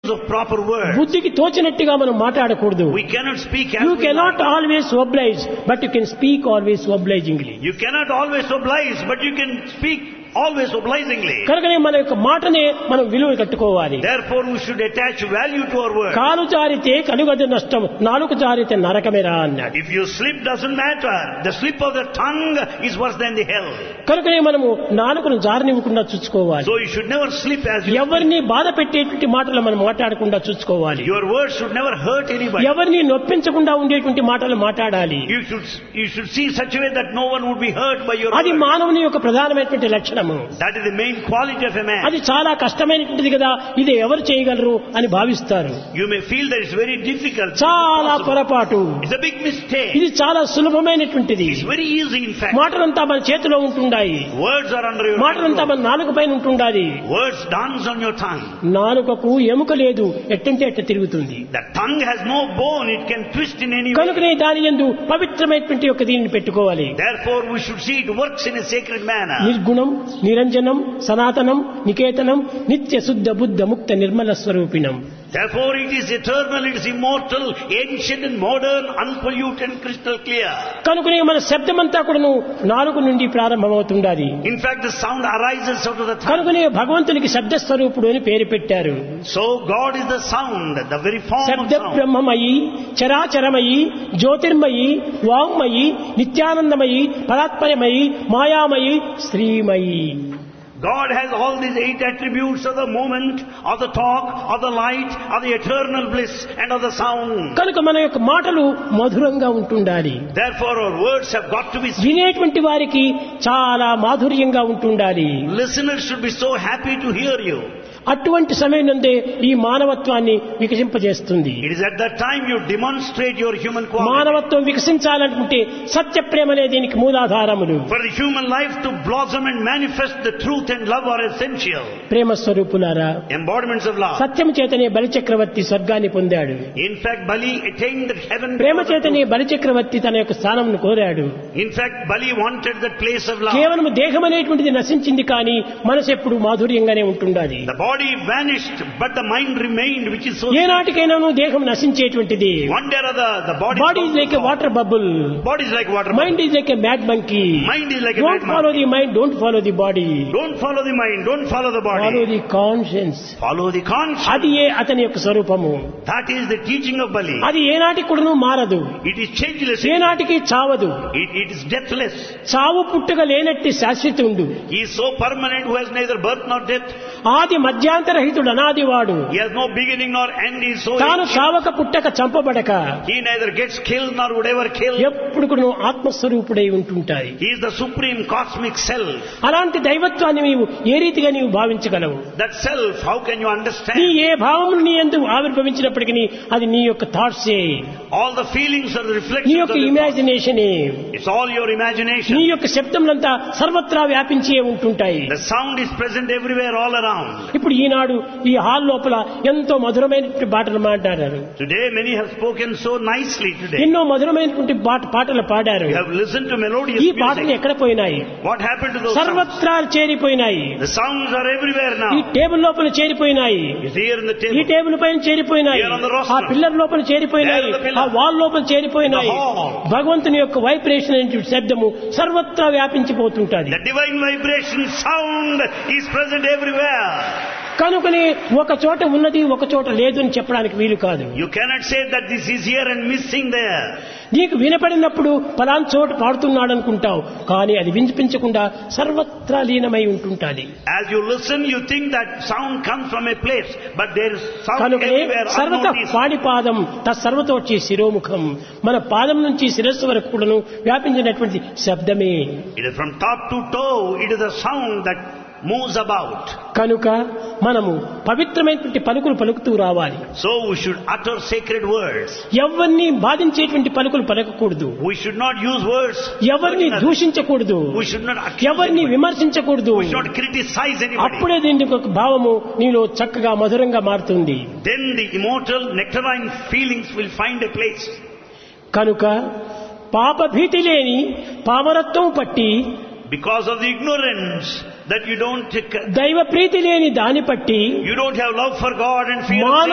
of proper words. బుద్ధికి తోచినట్టుగా మనం మాట్లాడకూడదు We cannot speak as you we cannot like. Always oblige but you can speak always obligingly You cannot always oblige, but you can speak always obligingly. కనుకనే మన యొక్క మాటనే మనం విలువ కట్టుకోవాలి Therefore, we should attach value to our words. కాలు జారితే కలుగదు నష్టం నాలుగు జారితే నరకమేరా అన్నాడు If you slip, doesn't matter. The slip of the tongue is worse than the hell. కనుకనే మనము నాలుగును జారనివ్వకుండా చూసుకోవాలి So you should never slip as you ఎవరిని బాధ పెట్టేటువంటి మాటలు మనం మాట్లాడకుండా చూసుకోవాలి Your words should never hurt anybody. ఎవరిని నొప్పించకుండా ఉండేటువంటి మాటలు మాట్లాడాలి You should you should see such a way that no one would be hurt by your అది words. మానవుని యొక్క ప్రధానమైనటువంటి లక్షణము That is the main quality of a man. అది చాలా కష్టమైనటువంటిది కదా ఇది ఎవరు చేయగలరు అని భావిస్తారు You may feel that it's very difficult. చాలా It's పొరపాటు It's a big mistake. ఇది చాలా సులభమైనటువంటిది It's very easy in fact. మాటలంతా మన చేతిలో ఉంటుండాయి Words are under your మాటలంతా control. మన నాలుగు పైన ఉంటుండాలి Words dance on your tongue. నాలుకకు ఎముక లేదు ఎట్టంటే ఎట్ట తిరుగుతుంది The tongue has no bone. It can twist in any way. కనుకనే దాని ఎందు పవిత్రమైనటువంటి ఒక దీనిని పెట్టుకోవాలి Therefore, we should see it works in a sacred manner. నిర్గుణం నిరంజనం సనాతనం నికేతనం నిత్య శుద్ధ బుద్ధ ముక్త Nirmala స్వరూపిణం Therefore, it is eternal, it is immortal, ancient and modern, unpolluted and crystal clear. కనుకనే మన శబ్దమంతా కూడాను నాలుగు నుండి ప్రారంభమవుతుండాలి In fact, the sound arises out of the tongue. కనుకనే భగవంతునికి శబ్ద స్వరూపుడు అని పేరు పెట్టారు So, God is the sound, the very form of శబ్ద sound. బ్రహ్మమయి చరాచరమయి Jyotirmayi వాంగ్మయి నిత్యానందమయి పరాత్పరమయి మాయామయి శ్రీమయి God has all these eight attributes of the moment, of the talk, of the light, of the eternal bliss, and of the sound. కనుక మన యొక్క మాటలు మధురంగా ఉంటుండాలి Therefore, our words have got to be sweet. వినేటువంటి వారికి చాలా మాధుర్యంగా ఉంటుండాలి Listeners should be so happy to hear you. అటువంటి సమయం నందే ఈ మానవత్వాన్ని వికసింపజేస్తుంది It is at that time you demonstrate your human quality. మానవత్వం వికసించాలనుకుంటే సత్య ప్రేమలే దీనికి మూలాధారములు For the human life to blossom and manifest the truth and love are essential. ప్రేమ స్వరూపులారా Embodiments of love. సత్యం చేతనే బలిచక్రవర్తి స్వర్గాన్ని పొందాడు In fact, Bali attained the heaven. Prema because of చేతనే truth. బలిచక్రవర్తి తన యొక్క స్థానంను కోరాడు In fact, Bali wanted that place of love. కేవలం దేహం అనేటువంటిది నశించింది కానీ మనసు ఎప్పుడు మాధుర్యంగానే ఉంటుండాలి The body vanished, but the mind remained, which is so. ఏనాటికైనాను దేహం నశించేటువంటిది One day or other, the body. Body is like a water bubble Body is like water. Mind is like a mad monkey Mind is like a don't madman. Follow the mind don't follow the body Don't follow the mind. Don't follow the follow body. The conscience Follow the conscience. అది ఏ అతని యొక్క స్వరూపము That is the teaching of Bali. అది ఏనాటికి కూడాను మారదు It is changeless. ఏనాటికి చావదు It, it is deathless. చావు పుట్టుక లేనట్టి శాశ్వతుండు He is so permanent who has neither birth nor death. ఆది మధ్యాంతరహితుడు అనాదివాడు He has no beginning nor end. He is so తాను ancient. చావక పుట్టక చంపబడక He neither gets killed nor would ever kill. ఎప్పుడు కూడా ఆత్మస్వరూపుడై ఉంటుంటాయి He is the supreme cosmic self. అలాంటి దైవత్వాన్ని నీవు ఏ రీతిగా నీవు భావించగలవు That self, how can you నీ understand? ఏ భావములు నీ ఎందు ఆవిర్భవించినప్పటికీ అది నీ యొక్క థాట్సే All the feelings are the నీ reflections of యొక్క the thought. ఇమాజినేషనే It's all your నీ imagination. యొక్క శబ్దములంతా సర్వత్రా వ్యాపించే ఉంటుంటాయి The sound is present everywhere, all around. ఇప్పుడు ఈనాడు ఈ హాల్ లోపల ఎంతో మధురమైనటువంటి పాటలు మాట్లాడారు Today, many have spoken so nicely today. ఎన్నో మధురమైనటువంటి పాట పాటలు పాడారు You have listened to melodious ఈ పాటలు music. ఎక్కడ పోయినాయి What happened to those sounds? సర్వత్రా చేరిపోయినాయి The sounds are everywhere ఈ now. టేబుల్ లోపల చేరిపోయినాయి It's here in the ఈ table. టేబుల్ పైన చేరిపోయినాయి Here on the roster. ఆ పిల్లర్ లోపల చేరిపోయినాయి There on the pillar. ఆ వాల్ లోపల చేరిపోయినాయి The hall. భగవంతుని యొక్క వైబ్రేషన్ అనే శబ్దము సర్వత్రా వ్యాపించిపోతుంటది The divine vibration sound is present everywhere. కనుకనే ఒక చోట ఉన్నది ఒక చోట లేదు అని చెప్పడానికి వీలు కాదు You cannot say that this is here and missing there. నీకు వినపడినప్పుడు పలాన్ చోట పాడుతున్నాడు అనుకుంటావు కానీ అది వినిపించకుండా సర్వత్రా లీనమై ఉంటుంటాది As you listen, you think that sound comes from a place, but there is sound కనుకనే everywhere సర్వత unnoticed. పాడిపాదం తత్సర్వతోచి శిరోముఖం మన పాదం నుంచి శిరస్సు వరకు కూడాను వ్యాపించినటువంటి శబ్దమే It is from top to toe, it is a sound that moves about. కనుక మనము పవిత్రమైనటువంటి పలుకులు పలుకుతూ రావాలి So we should utter sacred words. ఎవరిని బాధించేటువంటి పలుకులు పలకకూడదు We should not use words. ఎవరిని hurting others. దూషించకూడదు We should not accuse ఎవరిని anybody. విమర్శించకూడదు We should not criticize anybody. అప్పుడే దీనికి ఒక భావము నీలో చక్కగా మధురంగా మారుతుంది Then the immortal nectarine feelings will find a place. కనుక పాప భీతి లేని పామరత్వం పట్టి Because of the ignorance that you don't, దైవ ప్రీతి లేని దాని పట్టి you don't have love for God and fear of మానవ